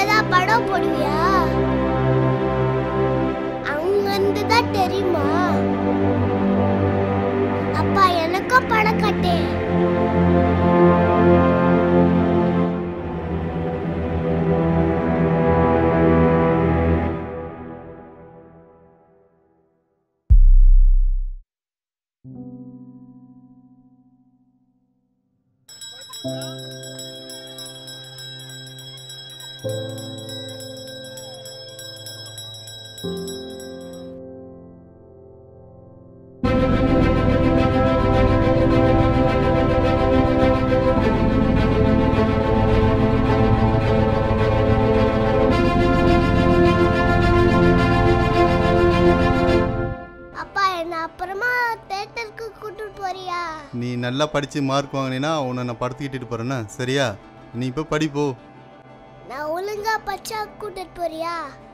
தான் படம் போடுவியா அங்க இருந்து தான் தெரியுமா அப்பா எனக்கும் படம் கட்டு அப்பா என்ன அப்புறமா தேட்டருக்கு கூட்டிட்டு போறியா நீ நல்லா படித்து மார்க் வாங்கினீன்னா உன்னை நான் படத்துக்கு இட்டுட்டு போகிறேன்னா சரியா நீ இப்போ படிப்போ நான் ஒழுங்கா பச்சா கூட்டிட்டு போறியா